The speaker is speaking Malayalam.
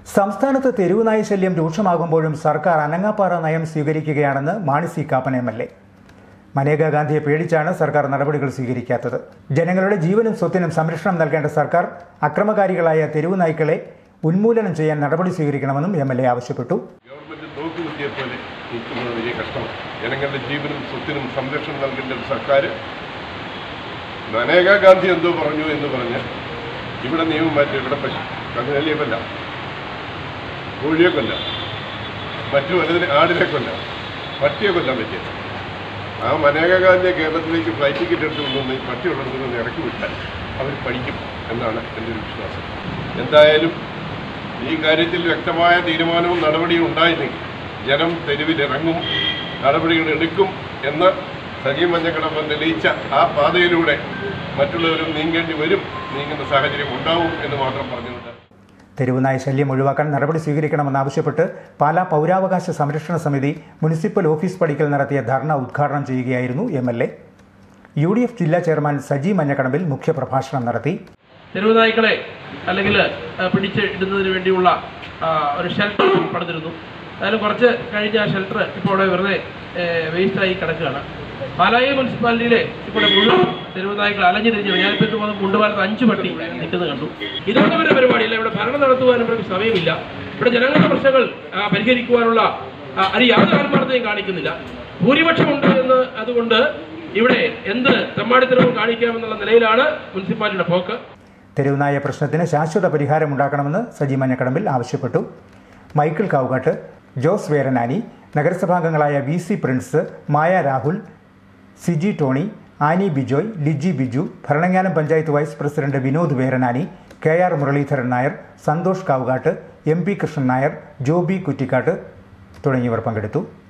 സംസ്ഥാനത്ത് തെരുവുനായ ശല്യം രൂക്ഷമാകുമ്പോഴും സർക്കാർ അനങ്ങാപ്പാറ നയം സ്വീകരിക്കുകയാണെന്ന് Mani C Kappan M L A Maneka ഗാന്ധിയെ പേടിച്ചാണ് സർക്കാർ നടപടികൾ സ്വീകരിക്കാത്തത് ജനങ്ങളുടെ ജീവനും സ്വത്തിനും സംരക്ഷണം നൽകേണ്ട സർക്കാർ അക്രമകാരികളായ തെരുവു നായ്ക്കളെ ഉന്മൂലനം ചെയ്യാൻ നടപടി സ്വീകരിക്കണമെന്നും എം എൽ എ ആവശ്യപ്പെട്ടു ഗവൺമെന്റ് നോക്കുകുത്തിയെ പോലെ നിൽക്കുന്നത് വലിയ കഷ്ടമാണ് ജനങ്ങളുടെ ജീവനും സ്വത്തിനും സംരക്ഷണം നൽകേണ്ട ഒരു സർക്കാർ മനേകാ ഗാന്ധി എന്തോ പറഞ്ഞു എന്ന് പറഞ്ഞ് ഇവിടെ നിയമം മാറ്റി ഇവിടെ പശു കന്നുകാലിയെ കൊല്ലാം കോഴിയെ കൊല്ലാം മറ്റു പലതിനെ ആടിനെ കൊല്ലാം പട്ടിയെ കൊല്ലാൻ പറ്റിയ ആ മനേകാ ഗാന്ധിയെ കേരളത്തിലേക്ക് ഫ്ലൈറ്റ് ടിക്കറ്റ് എടുത്ത് കൊണ്ടുവന്ന് ഈ പട്ടി ഉള്ളിടത്ത് നിന്ന് ഇറക്കി വിട്ടാൽ അവർ പഠിക്കും എന്നാണ് എൻ്റെ ഒരു വിശ്വാസം എന്തായാലും ഈ കാര്യത്തിൽ വ്യക്തമായ തീരുമാനവും നടപടിയും ഉണ്ടായിരുന്നെങ്കിൽ ജനം തെരുവിലിറങ്ങും നടപടികൾ എടുക്കും എന്ന് സജീവ് മഞ്ഞക്കടമ്പൻ തെളിയിച്ച ആ പാതയിലൂടെ മറ്റുള്ളവരും നീങ്ങേണ്ടി വരും നീങ്ങുന്ന സാഹചര്യം ഉണ്ടാവും എന്ന് മാത്രം പറഞ്ഞുകൊണ്ട് തെരുവുനായ ശല്യം ഒഴിവാക്കാൻ നടപടി സ്വീകരിക്കണമെന്നാവശ്യപ്പെട്ട് പാലാ പൗരാവകാശ സംരക്ഷണ സമിതി മുനിസിപ്പൽ ഓഫീസ് പടിക്കൽ നടത്തിയ ധർണ ഉദ്ഘാടനം ചെയ്യുകയായിരുന്നു M L A U D F ജില്ലാ ചെയർമാൻ സജി മഞ്ഞക്കടമ്പിൽ മുഖ്യപ്രഭാഷണം നടത്തി തെരുവുനായ്ക്കളെ അല്ലെങ്കിൽ പിടിച്ച് ഇടുന്നതിന് വേണ്ടിയുള്ള ആ, ഒരു ഷെൽട്ടർ പണിതിരുന്നു അതിലും കുറച്ച് കഴിഞ്ഞ ആ ഷെൽട്ടർ ഇപ്പോൾ ഇവിടെ വെറുതെ വേസ്റ്റായി കിടക്കുകയാണ് പാലായി മുനിസിപ്പാലിറ്റിയിലെ ഇപ്പോൾ മുഴുവൻ തെരുവുനായ്ക്കൾ അലഞ്ഞു തിരിഞ്ഞു ഞാനിപ്പോൾ ഇത് പോകുന്ന മുണ്ടുപാലത്ത് അഞ്ച് പട്ടി നിൽക്കുന്നത് കണ്ടു ഇതൊന്നും ഒരു പരിപാടിയില്ല ഇവിടെ ഭരണം നടത്തുവാനും ഇവർക്ക് സമയമില്ല ഇവിടെ ജനങ്ങളുടെ പ്രശ്നങ്ങൾ ആ, പരിഹരിക്കുവാനുള്ള ആ, അത് യാതൊരു ആത്മാർത്ഥതയും കാണിക്കുന്നില്ല ഭൂരിപക്ഷമുണ്ട് എന്ന് അതുകൊണ്ട് ഇവിടെ എന്ത് തെമ്മാടിത്തരവും കാണിക്കാമെന്നുള്ള നിലയിലാണ് മുനിസിപ്പാലിറ്റിയുടെ പോക്ക് തെരുവുനായ പ്രശ്നത്തിന് ശാശ്വത പരിഹാരമുണ്ടാക്കണമെന്ന് സജി മഞ്ഞക്കടമ്പിൽ ആവശ്യപ്പെട്ടു മൈക്കിൾ കാവുകാട്ട് ജോസ് വേരനാനി നഗരസഭാംഗങ്ങളായ V C Prince Maya Rahul Siji Tony Annie Bijoy Liji Biju Bharananganam panchayat vice president Vinod Veranani K R Muraleedharan Nair Santhosh Kavukattu M P Krishnan Nair Joby Kuttikattu തുടങ്ങിയവർ പങ്കെടുത്തു